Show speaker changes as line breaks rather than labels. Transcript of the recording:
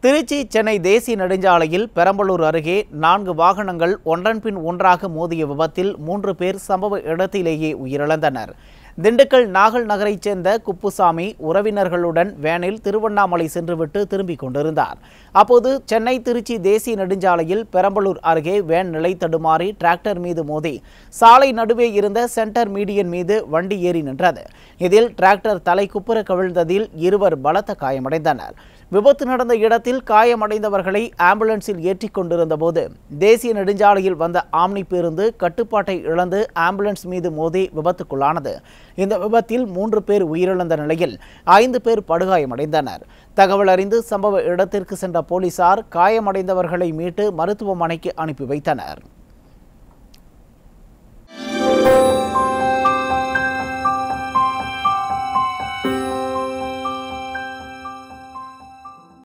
திருச்சி சென்னை தேசிய நெடுஞ்சாலையில் பெரம்பலூர் அருகே நான்கு வாகனங்கள் ஒன்றன் பின் ஒன்றாக மோதிய விபத்தில் மூன்று பேர் சம்பவ இடத்திலேயே உயிரிழந்தனர் திண்டுக்கல் நாகல் நகரைச் சேர்ந்த குப்புசாமி உறவினர்களுடன் வேனில் திருவண்ணாமலை சென்றுவிட்டு திரும்பிக் கொண்டிருந்தார் அப்போது சென்னை திருச்சி தேசிய நெடுஞ்சாலையில் பெரம்பலூர் அருகே வேன் நிலை தடுமாறி டிராக்டர் மீது மோதி சாலை நடுவே இருந்த சென்டர் மீடியன் மீது வண்டி ஏறி நின்றது இதில் டிராக்டர் தலை குப்புற கவிழ்ந்ததில் இருவர் பலத்த காயமடைந்தனர் விபத்து நடந்த இடத்தில் காயமடைந்தவர்களை ஆம்புலன்ஸில் ஏற்றிக் கொண்டிருந்த போது தேசிய நெடுஞ்சாலையில் வந்த ஆம்னி பேருந்து கட்டுப்பாட்டை இழந்து ஆம்புலன்ஸ் மீது மோதி விபத்துக்குள்ளானது இந்த விபத்தில் மூன்று பேர் உயிரிழந்த நிலையில் ஐந்து பேர் படுகாயமடைந்தனர் தகவல் அறிந்து சம்பவ இடத்திற்கு சென்ற போலீசார் காயமடைந்தவர்களை மீட்டு மருத்துவமனைக்கு அனுப்பி வைத்தனர்